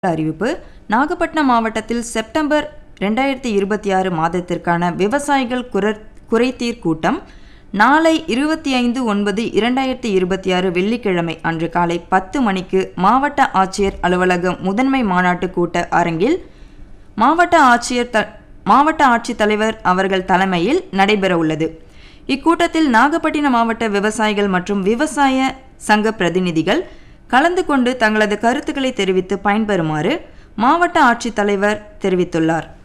அறிவிப்பு நாகப்பட்டினம் மாவட்டத்தில் செப்டம்பர் ரெண்டாயிரத்தி இருபத்தி ஆறு மாதத்திற்கான விவசாயிகள் குரர் குறைதீர் கூட்டம் நாளை இருபத்தி ஐந்து ஒன்பது இரண்டாயிரத்தி இருபத்தி ஆறு வெள்ளிக்கிழமை அன்று காலை பத்து மணிக்கு மாவட்ட ஆட்சியர் அலுவலகம் முதன்மை மாநாட்டு கூட்ட அரங்கில் மாவட்ட ஆட்சியர் த மாவட்ட ஆட்சித்தலைவர் அவர்கள் தலைமையில் நடைபெறவுள்ளது இக்கூட்டத்தில் நாகப்பட்டினம் மாவட்ட விவசாயிகள் மற்றும் விவசாய சங்க பிரதிநிதிகள் கலந்து கொண்டு தங்களது கருத்துக்களை தெரிவித்து பயன்பெறுமாறு மாவட்ட ஆட்சித்தலைவர் தெரிவித்துள்ளார்